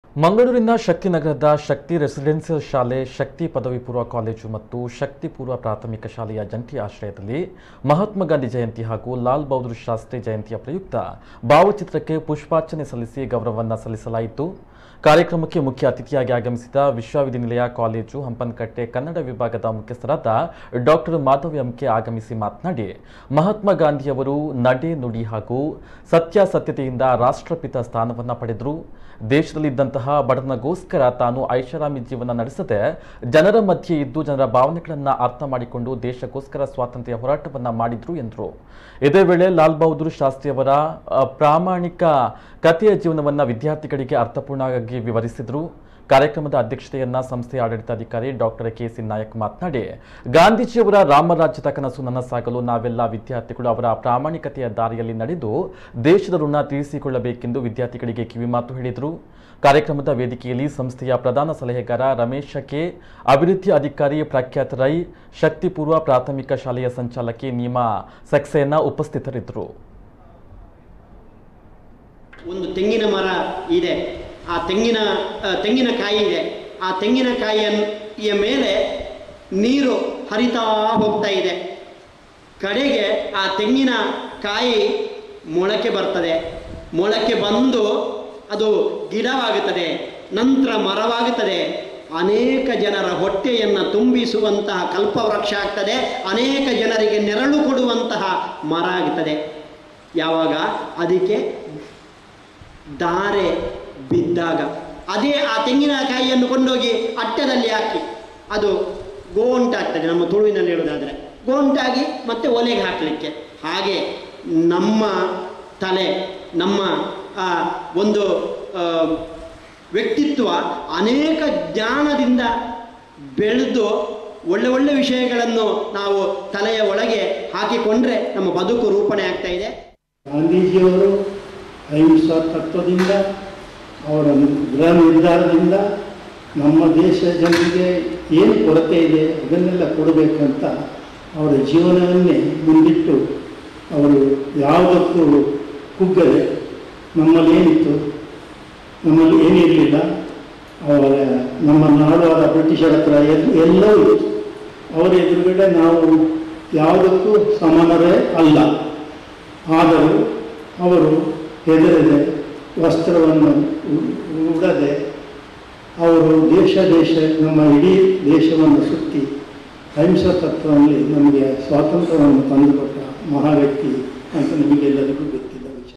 ಮಂಗಳೂರಿನ ಶಕ್ತಿನಗರದ ಶಕ್ತಿ ರೆಸಿಡೆನ್ಸಿಯಲ್ ಶಾಲೆ ಶಕ್ತಿ ಪದವಿ ಪೂರ್ವ ಕಾಲೇಜು ಮತ್ತು ಶಕ್ತಿ ಪೂರ್ವ ಪ್ರಾಥಮಿಕ ಶಾಲೆಯ ಜಂಟಿ ಆಶ್ರಯದಲ್ಲಿ ಮಹಾತ್ಮ ಗಾಂಧಿ ಜಯಂತಿ ಹಾಗೂ ಲಾಲ್ ಬಹದ್ದೂರ್ ಶಾಸ್ತ್ರಿ ಜಯಂತಿಯ ಪ್ರಯುಕ್ತ ಭಾವಚಿತ್ರಕ್ಕೆ ಪುಷ್ಪಾರ್ಚನೆ ಸಲ್ಲಿಸಿ ಗೌರವವನ್ನು ಸಲ್ಲಿಸಲಾಯಿತು ಕಾರ್ಯಕ್ರಮಕ್ಕೆ ಮುಖ್ಯ ಅತಿಥಿಯಾಗಿ ಆಗಮಿಸಿದ ವಿಶ್ವವಿದ್ಯಾನಿಲಯ ಕಾಲೇಜು ಹಂಪನಕಟ್ಟೆ ಕನ್ನಡ ವಿಭಾಗದ ಮುಖ್ಯಸ್ಥರಾದ ಡಾಕ್ಟರ್ ಮಾಧವ್ ಎಂಕೆ ಆಗಮಿಸಿ ಮಾತನಾಡಿ ಮಹಾತ್ಮ ಗಾಂಧಿಯವರು ನಡೆ ನುಡಿ ಹಾಗೂ ಸತ್ಯಾಸತ್ಯತೆಯಿಂದ ರಾಷ್ಟ್ರಪಿತ ಸ್ಥಾನವನ್ನು ಪಡೆದರು ದೇಶದಲ್ಲಿದ್ದಂತಹ ಬಡತನಗೋಸ್ಕರ ತಾನು ಐಷಾರಾಮಿ ಜೀವನ ನಡೆಸದೆ ಜನರ ಮಧ್ಯೆ ಇದ್ದು ಜನರ ಭಾವನೆಗಳನ್ನು ಅರ್ಥ ಮಾಡಿಕೊಂಡು ದೇಶಕ್ಕೋಸ್ಕರ ಸ್ವಾತಂತ್ರ್ಯ ಹೋರಾಟವನ್ನ ಮಾಡಿದ್ರು ಎಂದರು ಇದೇ ವೇಳೆ ಲಾಲ್ ಬಹದ್ದೂರ್ ಶಾಸ್ತ್ರಿಯವರ ಅ, ಪ್ರಾಮಾಣಿಕ ಕಥೆಯ ಜೀವನವನ್ನ ವಿದ್ಯಾರ್ಥಿಗಳಿಗೆ ಅರ್ಥಪೂರ್ಣವಾಗಿ ವಿವರಿಸಿದರು ಕಾರ್ಯಕ್ರಮದ ಅಧ್ಯಕ್ಷತೆಯನ್ನ ಸಂಸ್ಥೆಯ ಆಡಳಿತಾಧಿಕಾರಿ ಡಾಕ್ಟರ್ ಕೆ ಸಿ ನಾಯಕ್ ಮಾತನಾಡಿ ಗಾಂಧೀಜಿಯವರ ರಾಮರಾಜ್ಯದ ಕನಸು ನನಸಾಗಲು ನಾವೆಲ್ಲ ವಿದ್ಯಾರ್ಥಿಗಳು ಅವರ ಪ್ರಾಮಾಣಿಕತೆಯ ದಾರಿಯಲ್ಲಿ ನಡೆದು ದೇಶದ ಋಣ ತೀರಿಸಿಕೊಳ್ಳಬೇಕೆಂದು ವಿದ್ಯಾರ್ಥಿಗಳಿಗೆ ಕಿವಿಮಾತು ಹೇಳಿದರು ಕಾರ್ಯಕ್ರಮದ ವೇದಿಕೆಯಲ್ಲಿ ಸಂಸ್ಥೆಯ ಪ್ರಧಾನ ಸಲಹೆಗಾರ ರಮೇಶ ಕೆ ಅಭಿವೃದ್ಧಿ ಅಧಿಕಾರಿ ಪ್ರಖ್ಯಾತ್ ರೈ ಶಕ್ತಿಪೂರ್ವ ಪ್ರಾಥಮಿಕ ಶಾಲೆಯ ಸಂಚಾಲಕಿ ನೀಮಾ ಸಕ್ಸೇನಾ ಉಪಸ್ಥಿತರಿದ್ದರು ಒಂದು ತೆಂಗಿನ ಮರ ಇದೆ ಆ ತೆಂಗಿನ ಆ, ತೆಂಗಿನಕಾಯಿ ಇದೆ ಆ ತೆಂಗಿನಕಾಯಿಯ ಮೇಲೆ ನೀರು ಹರಿತಾ ಹೋಗ್ತಾ ಇದೆ ಕಡೆಗೆ ಆ ತೆಂಗಿನ ಕಾಯಿ ಮೊಳಕೆ ಬರ್ತದೆ ಮೊಳಕೆ ಬಂದು ಅದು ಗಿಡವಾಗುತ್ತದೆ ನಂತರ ಮರವಾಗುತ್ತದೆ ಅನೇಕ ಜನರ ಹೊಟ್ಟೆಯನ್ನು ತುಂಬಿಸುವಂತಹ ಕಲ್ಪವೃಕ್ಷ ಆಗ್ತದೆ ಅನೇಕ ಜನರಿಗೆ ನೆರಳು ಕೊಡುವಂತಹ ಮರ ಆಗುತ್ತದೆ ಯಾವಾಗ ಅದಕ್ಕೆ ಧಾರೆ ಬಿದ್ದಾಗ ಅದೇ ಆ ತೆಂಗಿನಕಾಯಿಯನ್ನು ಕೊಂಡೋಗಿ ಅಟ್ಟದಲ್ಲಿ ಹಾಕಿ ಅದು ಗೋಂಟಾಗ್ತದೆ ನಮ್ಮ ತುಳುವಿನಲ್ಲಿ ಹೇಳೋದಾದರೆ ಗೋಂಟಾಗಿ ಮತ್ತೆ ಒಲೆಗೆ ಹಾಕಲಿಕ್ಕೆ ಹಾಗೆ ನಮ್ಮ ತಲೆ ನಮ್ಮ ಆ, ಒಂದು ಆ, ವ್ಯಕ್ತಿತ್ವ ಅನೇಕ ಜ್ಞಾನದಿಂದ ಬೆಳೆದು ಒಳ್ಳೆ ಒಳ್ಳೆ ವಿಷಯಗಳನ್ನು ನಾವು ತಲೆಯ ಒಳಗೆ ಹಾಕಿಕೊಂಡ್ರೆ ನಮ್ಮ ಬದುಕು ರೂಪಣೆ ಆಗ್ತಾ ಇದೆ ಗಾಂಧೀಜಿಯವರು ಅಹಿಂಸಾ ತತ್ವದಿಂದ ಅವರ ದೃಢ ನಿರ್ಧಾರದಿಂದ ನಮ್ಮ ದೇಶ ಜನರಿಗೆ ಏನು ಕೊರತೆ ಇದೆ ಅದನ್ನೆಲ್ಲ ಕೊಡಬೇಕಂತ ಅವರ ಜೀವನವನ್ನೇ ಮುಂದಿಟ್ಟು ಅವರು ಯಾವುದಕ್ಕೂ ಕುಗ್ಗದೆ ನಮ್ಮಲ್ಲಿ ಏನಿತ್ತು ನಮ್ಮಲ್ಲಿ ಏನಿರಲಿಲ್ಲ ಅವರ ನಮ್ಮ ನಾಡಾದ ಬ್ರಿಟಿಷರ ಹತ್ರ ಎಲ್- ಎಲ್ಲವೂ ಇತ್ತು ಅವರ ಎದುರುಗಡೆ ನಾವು ಯಾವುದಕ್ಕೂ ಸಮಾನರೇ ಅಲ್ಲ ಆದರೂ ಅವರು ಹೆದರದೆ ವಸ್ತ್ರವನ್ನು ಉ- ಉಡದೆ ಅವರು ದೇಶ ದೇಶ ನಮ್ಮ ಇಡೀ ದೇಶವನ್ನು ಸುತ್ತಿ ಅಹಿಂಸಾ ತತ್ವದಲ್ಲಿ ನಮಗೆ ಸ್ವಾತಂತ್ರ್ಯವನ್ನು ತಂದುಕೊಟ್ಟ ಮಹಾ ವ್ಯಕ್ತಿ ಅಂತ ನಿಮಗೆಲ್ಲರಿಗೂ ಗೊತ್ತು